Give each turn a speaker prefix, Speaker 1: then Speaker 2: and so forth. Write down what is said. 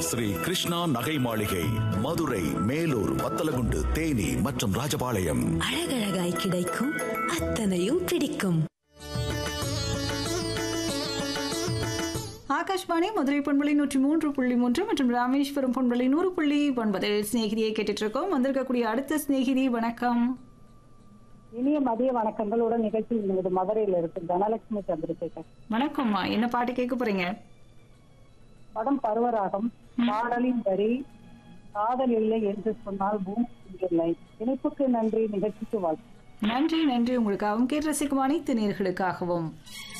Speaker 1: ஸ்ரீ கிருஷ்ணா நகை மாளிகை மதுரை மேலூர் வத்தலகுண்டு தேனி மற்றும் ராஜபாளையம்
Speaker 2: அழகழகாய் கிடைக்கும் அத்தனையும் பிடிக்கும்
Speaker 3: ஆகாஷ்வாணி மதுரை பண்பலை நூற்றி மூன்று புள்ளி மூன்று மற்றும் ராமேஸ்வரம் பண்பலை நூறு புள்ளி ஒன்பதில் சிநேகிதியை கேட்டுட்டு இருக்கோம் வந்திருக்கக்கூடிய அடுத்த சிநேகிதி வணக்கம்
Speaker 4: இனிய மதிய வணக்கங்களுடன் நிகழ்ச்சி நமது மதுரையில் இருக்கு தனலட்சுமி சந்திரசேகர்
Speaker 3: வணக்கம்மா என்ன பாட்டு கேட்க போறீங்க
Speaker 4: படம் பருவராகம் பாடலின் வரி காதல் இல்லை என்று சொன்னால் பூமி இல்லை இணைப்புக்கு நன்றி நிகழ்ச்சிக்கு வாழ்த்து
Speaker 3: நன்றி நன்றி உங்களுக்காகவும் கேட்டு ரசிக்கும் அனைத்து நேர்களுக்காகவும்